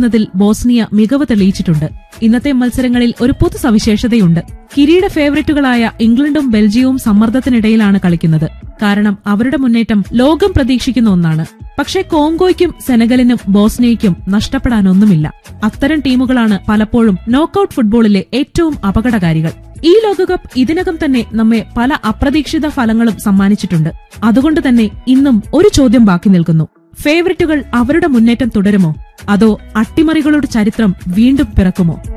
കളിക്കുന്നതിൽ Bosnia മികവ് തെളിയിച്ചിട്ടുണ്ട് ഇന്നത്തെ മത്സരങ്ങളിൽ ഒരു പൊതു സവിശേഷതയുണ്ട് കിരീട ഫേവറിറ്റുകളായ ഇംഗ്ലണ്ടും ബെൽജിയവും സമ്മർദ്ദത്തിനിടയിലാണ് കളിക്കുന്നത് കാരണം അവരുടെ മുന്നേറ്റം ലോകം പ്രതീക്ഷിക്കുന്ന ഒന്നാണ് പക്ഷേ കോങ്കോയ്ക്കും സെനഗലിനും ബോസ്നിയയ്ക്കും നഷ്ടപ്പെടാനൊന്നുമില്ല അത്തരം ടീമുകളാണ് പലപ്പോഴും നോക്കൌട്ട് ഫുട്ബോളിലെ ഏറ്റവും അപകടകാരികൾ ഈ ലോകകപ്പ് ഇതിനകം തന്നെ നമ്മെ പല അപ്രതീക്ഷിത ഫലങ്ങളും സമ്മാനിച്ചിട്ടുണ്ട് അതുകൊണ്ട് തന്നെ ഇന്നും ഒരു ചോദ്യം ബാക്കി നിൽക്കുന്നു ഫേവറിറ്റുകൾ അവരുടെ മുന്നേറ്റം തുടരുമോ അതോ അട്ടിമറികളുടെ ചരിത്രം വീണ്ടും പിറക്കുമോ